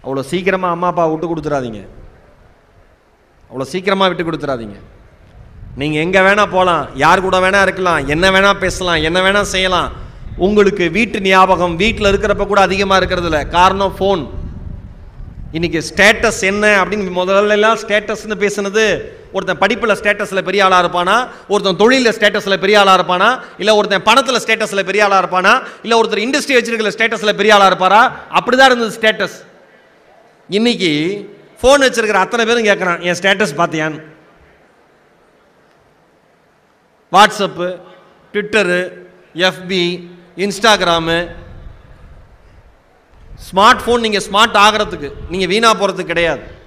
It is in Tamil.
அவ்வளோ சீக்கிரமாக அம்மா அப்பா விட்டு கொடுத்துறாதீங்க அவ்வளோ சீக்கிரமாக விட்டு கொடுத்துறாதீங்க நீங்கள் எங்கே வேணால் போகலாம் யார் கூட வேணால் இருக்கலாம் என்ன வேணால் பேசலாம் என்ன வேணால் செய்யலாம் உங்களுக்கு வீட்டு ஞாபகம் வீட்டில் இருக்கிறப்ப கூட அதிகமாக இருக்கிறது இல்ல காரணம் ஃபோன் இன்னைக்கு ஸ்டேட்டஸ் என்ன அப்படின்னு முதல்ல எல்லாம் ஸ்டேட்டஸ்னு பேசுனது ஒருத்தன் படிப்பில் ஸ்டேட்டஸில் பெரிய ஆளாக இருப்பானா ஒருத்தன் தொழிலில் ஸ்டேட்டஸில் பெரிய ஆளாக இருப்பானா இல்லை ஒருத்தன் பணத்தில் ஸ்டேட்டஸில் பெரிய ஆளாக இருப்பானா இல்லை ஒருத்தர் இண்டஸ்ட்ரி வச்சிருக்கிற ஸ்டேட்டஸில் பெரிய ஆளாக இருப்பாரா அப்படி தான் இருந்தது ஸ்டேட்டஸ் இன்னைக்கு ஃபோன் வச்சிருக்கிற அத்தனை பேரும் கேட்குறான் என் ஸ்டேட்டஸ் பார்த்தியான்னு WhatsApp Twitter FB Instagram smart phone நீங்கள் ஸ்மார்ட் ஆகிறதுக்கு நீங்கள் வீணாக போகிறதுக்கு கிடையாது